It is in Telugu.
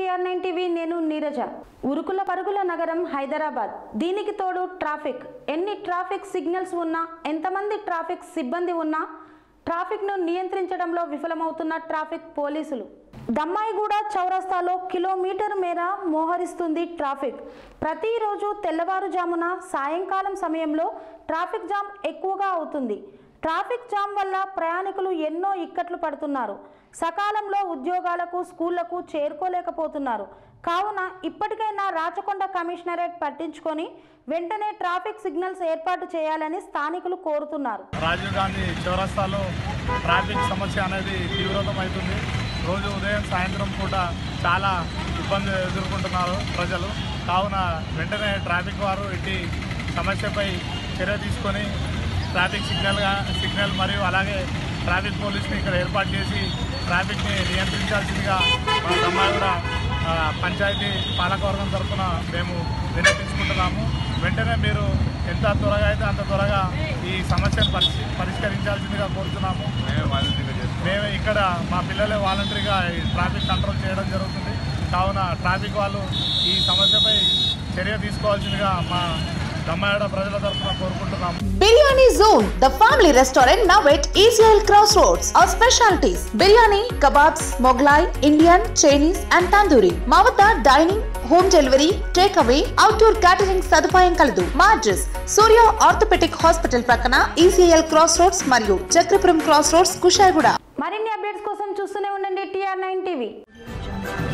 టీఆర్ నైన్ టీవీ నేను నీరజ ఉరుకుల పరుగుల నగరం హైదరాబాద్ దీనికి తోడు ట్రాఫిక్ ఎన్ని ట్రాఫిక్ సిగ్నల్స్ ఉన్నా ఎంతమంది ట్రాఫిక్ సిబ్బంది ఉన్నా ట్రాఫిక్ను నియంత్రించడంలో విఫలమవుతున్న ట్రాఫిక్ పోలీసులు దమ్మాయిగూడ చౌరస్తాలో కిలోమీటర్ మేర మోహరిస్తుంది ట్రాఫిక్ ప్రతిరోజు తెల్లవారుజామున సాయంకాలం సమయంలో ట్రాఫిక్ జామ్ ఎక్కువగా అవుతుంది ట్రాఫిక్ జామ్ వల్ల ప్రయాణికులు ఎన్నో ఇక్కట్లు పడుతున్నారు సకాలంలో ఉద్యోగాలకు స్కూళ్లకు చేరుకోలేకపోతున్నారు కావున ఇప్పటికైనా రాచకొండ కమిషనరేట్ పట్టించుకొని వెంటనే ట్రాఫిక్ సిగ్నల్స్ ఏర్పాటు చేయాలని స్థానికులు కోరుతున్నారు రాజీవ్ గాంధీ చౌరస్తాలో ట్రాఫిక్ సమస్య అనేది తీవ్రతమవుతుంది రోజు ఉదయం సాయంత్రం పూట చాలా ఇబ్బంది ఎదుర్కొంటున్నారు ప్రజలు కావున వెంటనే ట్రాఫిక్ వారు ఇట్టి సమస్యపై చర్య తీసుకొని ట్రాఫిక్ సిగ్నల్గా సిగ్నల్ మరియు అలాగే ట్రాఫిక్ పోలీస్ని ఇక్కడ ఏర్పాటు చేసి ట్రాఫిక్ని నియంత్రించాల్సిందిగా మన దమ్మాయిగూడ ఆ, పంచాయతీ పాలకవర్గం తరఫున మేము విన్నపించుకుంటున్నాము వెంటనే మీరు ఎంత త్వరగా అయితే అంత త్వరగా ఈ సమస్యను పరిశీ పరిష్కరించాల్సిందిగా కోరుతున్నాము మేము ఇక్కడ మా పిల్లలే వాలంటరీగా ఈ ట్రాఫిక్ కంట్రోల్ చేయడం జరుగుతుంది కావున ట్రాఫిక్ వాళ్ళు ఈ సమస్యపై చర్య తీసుకోవాల్సిందిగా మా దమ్మాయిడ ప్రజల తరఫున కోరుకుంటున్నాము biryani zone the family restaurant now at ECL cross roads our specialities biryani kebabs Mughlai Indian Chinese and tandoori మా వద్ద dining home delivery take away outdoor catering సదుపాయం కలదు మా అడ్రస్ సూర్య ఆర్థోపెటిక్ హాస్పిటల్ ప్రక్కన ఈసీఎల్ క్రాస్ రోడ్స్ మరియు చక్రపురం క్రాస్ రోడ్స్ కుషాయిగూడ మరిన్ని అప్డేట్స్ కోసం చూస్తూనే ఉండండి టీఆర్ నైన్ టీవీ